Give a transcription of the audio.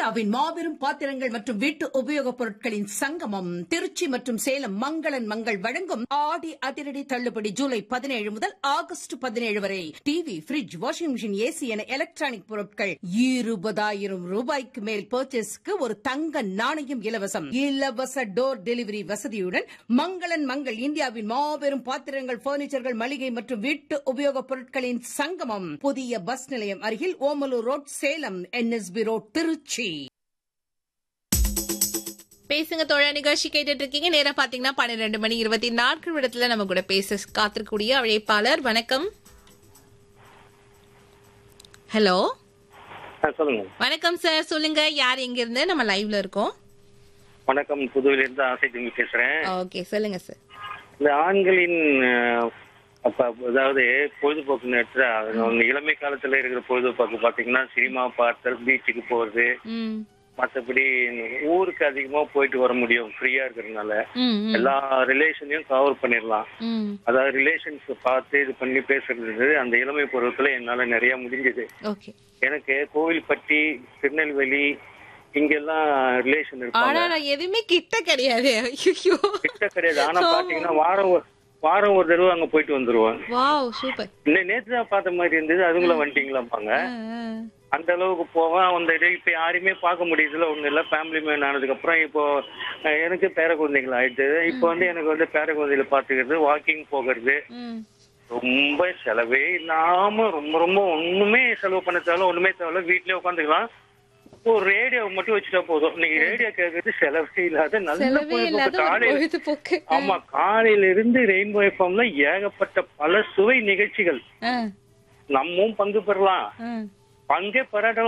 இந்தியாவின் மாபெரும் பாத்திரங்கள் மற்றும் வீட்டு உபயோகப் பொருட்களின் சங்கமம் திருச்சி மற்றும் சேலம் மங்களன் மங்கள் வழங்கும் ஆடி அதிரடி தள்ளுபடி ஜூலை பதினேழு முதல் ஆகஸ்ட் பதினேழு வரை TV fridge washing machine AC என எலக்ட்ரானிக் பொருட்கள் இருபதாயிரம் ரூபாய்க்கு மேல் பர்ச்சேஸ்க்கு ஒரு தங்க நாணயம் இலவசம் இலவச டோர் டெலிவரி வசதியுடன் மங்களன் மங்கள் இந்தியாவின் மாபெரும் பாத்திரங்கள் பர்னிச்சர்கள் மளிகை மற்றும் வீட்டு உபயோகப் பொருட்களின் சங்கமம் புதிய பஸ் நிலையம் அருகில் Omalur road Salem NSB road Trichy பேசுங்க தோழா நிகழ்ச்சி கேட்டுட்டு இருக்கீங்க நேரம் பாத்தீங்கன்னா பன்னிரெண்டு மணி இருபத்தி நான்கு நிமிடத்துல நம்ம கூட பேச காத்திருக்கக்கூடிய அழைப்பாளர் வணக்கம் ஹலோ ஆ, சொல்லுங்க வணக்கம் சார் சொல்லுங்க யார் எங்க இருந்து நம்ம லைவ்ல இருக்கோம் வணக்கம் புதுவையில இருந்து ஆசை தம்பி பேசுறேன் ஓகே சொல்லுங்க சார் இந்த ஆண்களின் அஹ், அப்ப அதாவது பொழுதுபோக்குன்னு எடுத்துட்டா அவங்க இளமை காலத்துல இருக்கிற பொழுதுபோக்கு பாத்தீங்கன்னா சினிமா பார்த்தல் பீச்சுக்கு போறது ம் மத்தபடி ஊருக்கு அதிகமா போயிட்டு வர முடியும் ஃப்ரீயா இருக்கிறதுனால ம் ம், எல்லா ரிலேஷனையும் கவர் பண்ணிடலாம் ம் அதாவது ரிலேஷன்ஸ் பார்த்து இது பண்ணி பேசுறது அந்த இளமை பருவத்துல என்னால நிறைய முடிஞ்சது ஓகே எனக்கு கோவில்பட்டி திருநெல்வேலி இங்கெல்லாம் ரிலேஷன் ஆனா இருப்பாங்க நான் எதுவுமே கிட்ட கிடையாது ஐயோ கிட்ட கிடையாது ஆனா பாத்தீங்கன்னா வாரம் ஒரு வாரம் ஒரு தடவை அங்க போயிட்டு வந்துருவோம் வாவ் சூப்பர் இன்னும் நேத்து தான் பார்த்த மாதிரி இருந்தது அதுங்களும் வந்துட்டீங்களாப்பாங்க அந்த அளவுக்கு போவேன் அந்த இது இப்ப யாரையுமே பார்க்க முடியுதுல ஒண்ணு இல்ல ஃபேமிலி மேன் ஆனதுக்கு அப்புறம் இப்போ அஹ், எனக்கு பேர குழந்தைகள் ஆயிடுச்சு இப்போ வந்து எனக்கு வந்து பேர குழந்தைகளை பாத்துக்கிறது வாக்கிங் போகிறது ம் ரொம்ப செலவே இல்லாம ரொம்ப ரொம்ப ஒண்ணுமே செலவு பண்ண தேவையில்ல ஒண்ணுமே தேவையில்ல வீட்லயே உட்காந்துக்கலாம் ஒரு ரேடியோ மட்டும் வச்சுட்டா போதும் நீங்க ரேடியோ கேட்கறது செலவே இல்லாத நல்ல செலவே இல்லாத பொழுதுபோக்கு ஒரு காலையில பொழுதுபோக்கு ஆமா காலையில இருந்து ரெயின்போ எஃப்எம்ல ஏகப்பட்ட பல சுவை நிகழ்ச்சிகள் ஆ, நம்மவும் பங்கு பெறலாம் ஆ. பங்கே பெறாத